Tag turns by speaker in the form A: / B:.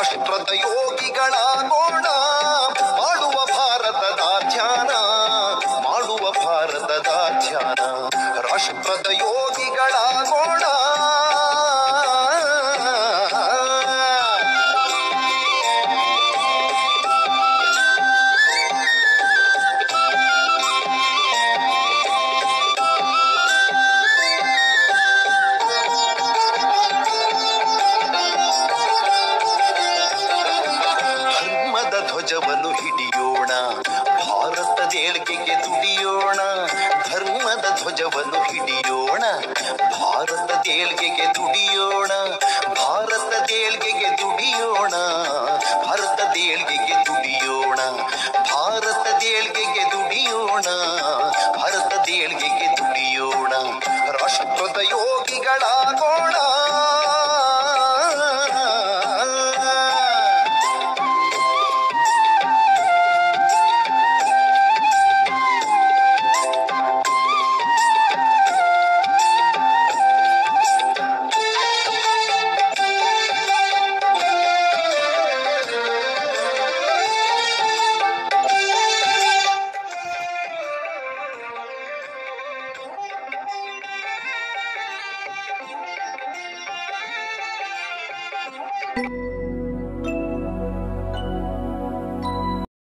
A: ರಾಷ್ಟ್ರದ ಯೋಗಿಗಳಾಗೋಣ ಮಾಡುವ ಭಾರತದ ಧ್ಯಾನ ಮಾಡುವ ಭಾರತದ ಧ್ಯಾನ ರಾಷ್ಟ್ರದ ಯೋಗಿಗಳಾಗೋಣ ಧರ್ಮದ ಧ್ವಜವನ್ನು ಹಿಡಿಯೋಣ ಭಾರತದ ಏಳ್ಗೆಗೆ ದುಡಿಯೋಣ ಧರ್ಮದ ಧ್ವಜವನ್ನು ಹಿಡಿಯೋಣ ಭಾರತದ ಏಳ್ಗೆಗೆ ದುಡಿಯೋಣ ಭಾರತದ ಏಳ್ಗೆಗೆ ದುಡಿಯೋಣ ಭಾರತದ ಏಳ್ಗೆಗೆ ದುಡಿಯೋಣ ಭಾರತದ ಏಳ್ಗೆಗೆ ದುಡಿಯೋಣ